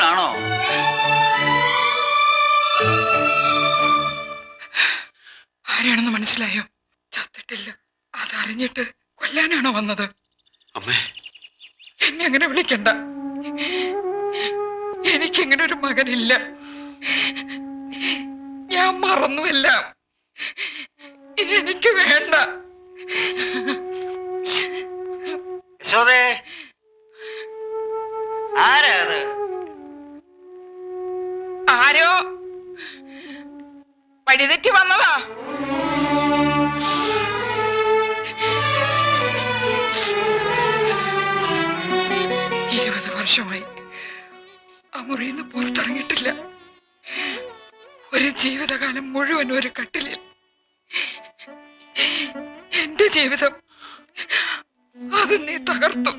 കൊല്ലാനാണോ ആരാണെന്ന് മനസ്സിലായോ ചത്തിട്ടില്ല അതറിഞ്ഞിട്ട് കൊല്ലാനാണോ വന്നത് അമ്മേ എന്നെ അങ്ങനെ വിളിക്കണ്ട എനിക്കിങ്ങനെ ഒരു മകനില്ല ഞാൻ മറന്നുവെല്ലാം എനിക്ക് വേണ്ട യശോദേ ആരാ അത് ആരോ വഴിതെറ്റി വന്നതാ ഇരുപത് വർഷമായി ആ മുറിയിൽ നിന്ന് പുറത്തിറങ്ങിയിട്ടില്ല ഒരു ജീവിതകാലം മുഴുവൻ ഒരു കട്ടിലിൽ എന്റെ ജീവിതം അത് നീ തകർത്തു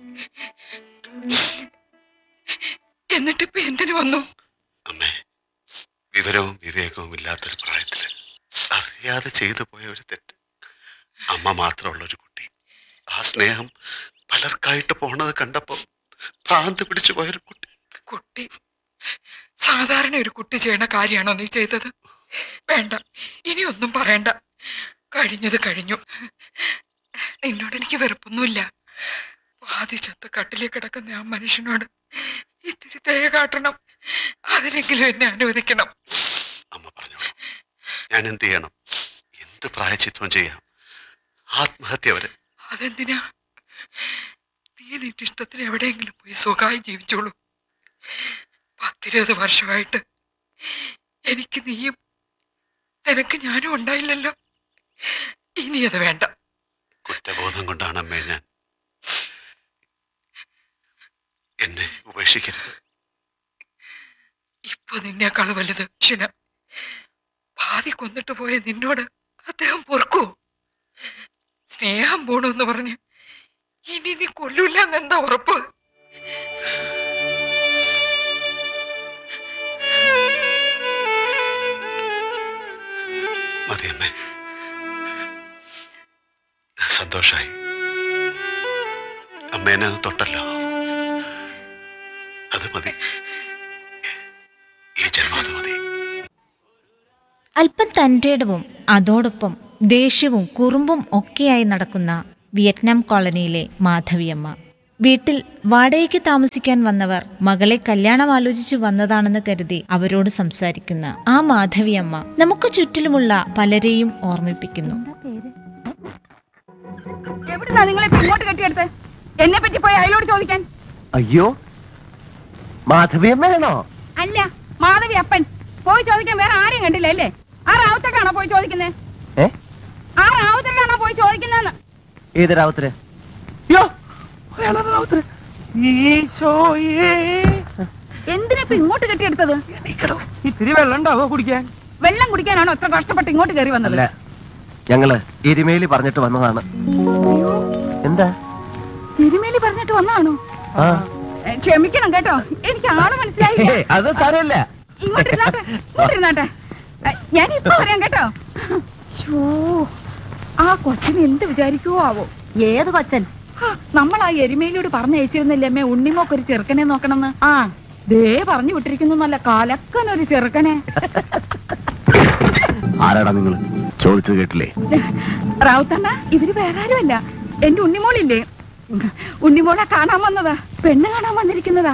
എന്നിട്ടിപ്പോ എന്തിനു വന്നു അമ്മേ വിവരവും വിവേകവും ഇല്ലാത്തൊരു പ്രായത്തില് അറിയാതെ ചെയ്തു പോയ ഒരു തെറ്റ് അമ്മ മാത്രമുള്ള ഒരു കുട്ടി ആ സ്നേഹം പലർക്കായിട്ട് പോണത് കണ്ടപ്പോ ഭ്രാന്ത് പിടിച്ചു പോയൊരു കുട്ടി കുട്ടി സാധാരണ ഒരു കുട്ടി ചെയ്യണ കാര്യമാണോ നീ ചെയ്തത് വേണ്ട ഇനിയൊന്നും പറയണ്ട കഴിഞ്ഞത് കഴിഞ്ഞു നിന്നോട് എനിക്ക് വെറുപ്പൊന്നുമില്ല വാദിച്ചത്ത് കട്ടിലേ കിടക്കുന്ന ആ മനുഷ്യനോട് ഇത്തിരി ദയ കാട്ടണം അതിനെങ്കിലും എന്നെ അനുവദിക്കണം അമ്മ പറഞ്ഞോളൂ ഞാൻ എന്ത് ചെയ്യണം എന്ത് പ്രായച്ചിത്വം ചെയ്യാം ആത്മഹത്യ വരെ അതെന്തിനാ നീ നിന്റെ ഇഷ്ടത്തിന് എവിടെയെങ്കിലും പോയി സുഖമായി ജീവിച്ചോളൂ പത്തിരുപത് വർഷമായിട്ട് എനിക്ക് നീയും നിനക്ക് ഞാനും ഉണ്ടായില്ലല്ലോ ഇനി അത് വേണ്ട കുറ്റബോധം കൊണ്ടാണ് അമ്മേ ഞാൻ എന്നെ ഉപേക്ഷിക്കരുത് ഇപ്പൊ നിന്നേക്കാൾ വലുത് ക്ഷണ പാതി കൊന്നിട്ട് പോയ നിന്നോട് അദ്ദേഹം പൊറുക്കൂ സ്നേഹം പോണെന്ന് പറഞ്ഞ് ഇനി നീ കൊല്ലൂല എന്നെന്താ ഉറപ്പ് മതി അമ്മേ സന്തോഷായി അമ്മേനെ അത് തൊട്ടല്ലോ അത് മതി ഈ ജന്മം അത് മതി അല്പം തൻ്റെടവും അതോടൊപ്പം ദേഷ്യവും കുറുമ്പും ഒക്കെയായി നടക്കുന്ന വിയറ്റ്നാം കോളനിയിലെ മാധവിയമ്മ വീട്ടിൽ വാടകയ്ക്ക് താമസിക്കാൻ വന്നവർ മകളെ കല്യാണം ആലോചിച്ചു വന്നതാണെന്ന് കരുതി അവരോട് സംസാരിക്കുന്ന ആ മാധവിയമ്മ നമുക്ക് ചുറ്റിലുമുള്ള പലരെയും ഓർമ്മിപ്പിക്കുന്നു എവിടുന്നാ നിങ്ങളെ ഇപ്പൊ ഇങ്ങോട്ട് കെട്ടിയെടുത്ത് എന്നെ പറ്റി പോയി അയലോട് ചോദിക്കാൻ അയ്യോ മാധവിയമ്മയാണോ അല്ല മാധവി അപ്പൻ പോയി ചോദിക്കാൻ വേറെ ആരെയും കണ്ടില്ല അല്ലേ ആ റാവുത്തക്കാണോ പോയി ചോദിക്കുന്നേ ഏ ആ റാവുത്തക്കാണോ പോയി ചോദിക്കുന്നതെന്ന് ഏത് രാവത്തിന് അയ്യോ അയാളാണ് രാവത്തിന് ഈശോയേ എന്തിനാ ഇപ്പൊ ഇങ്ങോട്ട് കെട്ടിയെടുത്തത് ഇത്തിരി വെള്ളം ഉണ്ടാവോ കുടിക്കാൻ വെള്ളം കുടിക്കാനാണോ ഇത്ര കഷ്ടപ്പെട്ട് ഇങ്ങോട്ട് കയറി വന്നത് അല്ല ഞങ്ങള് എരുമേലി പറഞ്ഞിട്ട് വന്നതാണ് എന്താ തിരുമേലി പറഞ്ഞിട്ട് വന്നാണോ ആ ഏ, ക്ഷമിക്കണം കേട്ടോ എനിക്ക് ആള് മനസ്സിലായില്ല അത് സാരമില്ല ഇങ്ങോട്ടിരുന്നാട്ടെ ഇങ്ങോട്ടിരുന്നാട്ടെ ഏ, ഞാൻ ഇപ്പൊ പറയാം കേട്ടോ ശ്ശോ, ആ കൊച്ചിന് എന്ത് വിചാരിക്കുവോ ആവോ ഏത് കൊച്ചൻ നമ്മൾ ആ എരുമയിലോട് പറഞ്ഞയച്ചിരുന്നില്ലേ അമ്മേ ഉണ്ണിമോക്ക് ഒരു ചെറുക്കനെ നോക്കണമെന്ന് ആ ദേ പറഞ്ഞു വിട്ടിരിക്കുന്നു നല്ല കലക്കൻ ഒരു ചെറുക്കനെ ആരാടാ നിങ്ങൾ ചോദിച്ചത് കേട്ടില്ലേ റാവുത്തണ്ണ ഇവര് വേറെ ആരുമല്ല എന്റെ ഉണ്ണിമോളില്ലേ ഉണ്ണിമോളെ കാണാൻ വന്നതാ പെണ്ണ് കാണാൻ വന്നിരിക്കുന്നതാ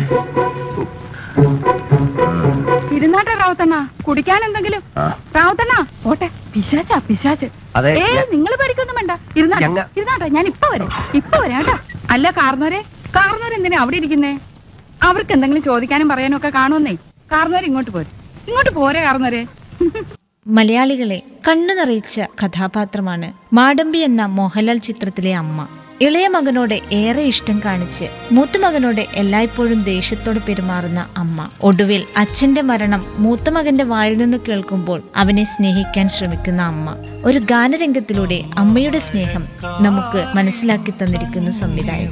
ഇരുന്നാട്ടെ റാവുത്തണ്ണ കുടിക്കാൻ എന്തെങ്കിലും ആ. റാവുത്തണ്ണ ഓട്ടെ പിശാച്ചാ പിശാച്ച് അതെ, ഏ ഞാൻ- നിങ്ങൾ പേടിക്കൊന്നും വേണ്ട ഇരുന്നാട്ടെ ഞങ്ങ- ഇരുന്നാട്ടെ ഞാൻ ഇപ്പൊ വരാം ഇപ്പൊ വരാം കേട്ടോ അല്ല കാർന്നോരെ കാർന്നോര് എന്തിനാ അവിടെ ഇരിക്കുന്നേ അവർക്ക് എന്തെങ്കിലും ചോദിക്കാനും പറയാനും ഒക്കെ കാണുമെന്നേ കാർന്നോര് ഇങ്ങോട്ട് പോരെ ഇങ്ങോട്ട് പോരെ കാർന്നോരെ മലയാളികളെ കണ്ണു നിറയിച്ച കഥാപാത്രമാണ് മാടമ്പി എന്ന മോഹൻലാൽ ചിത്രത്തിലെ അമ്മ ഇളയ മകനോട് ഏറെ ഇഷ്ടം കാണിച്ച് മൂത്ത മകനോട് എല്ലായ്പ്പോഴും ദേഷ്യത്തോട് പെരുമാറുന്ന അമ്മ ഒടുവിൽ അച്ഛന്റെ മരണം മൂത്ത മകന്റെ വായിൽ നിന്ന് കേൾക്കുമ്പോൾ അവനെ സ്നേഹിക്കാൻ ശ്രമിക്കുന്ന അമ്മ ഒരു ഗാനരംഗത്തിലൂടെ അമ്മയുടെ സ്നേഹം നമുക്ക് മനസ്സിലാക്കി തന്നിരിക്കുന്നു സംവിധായകൻ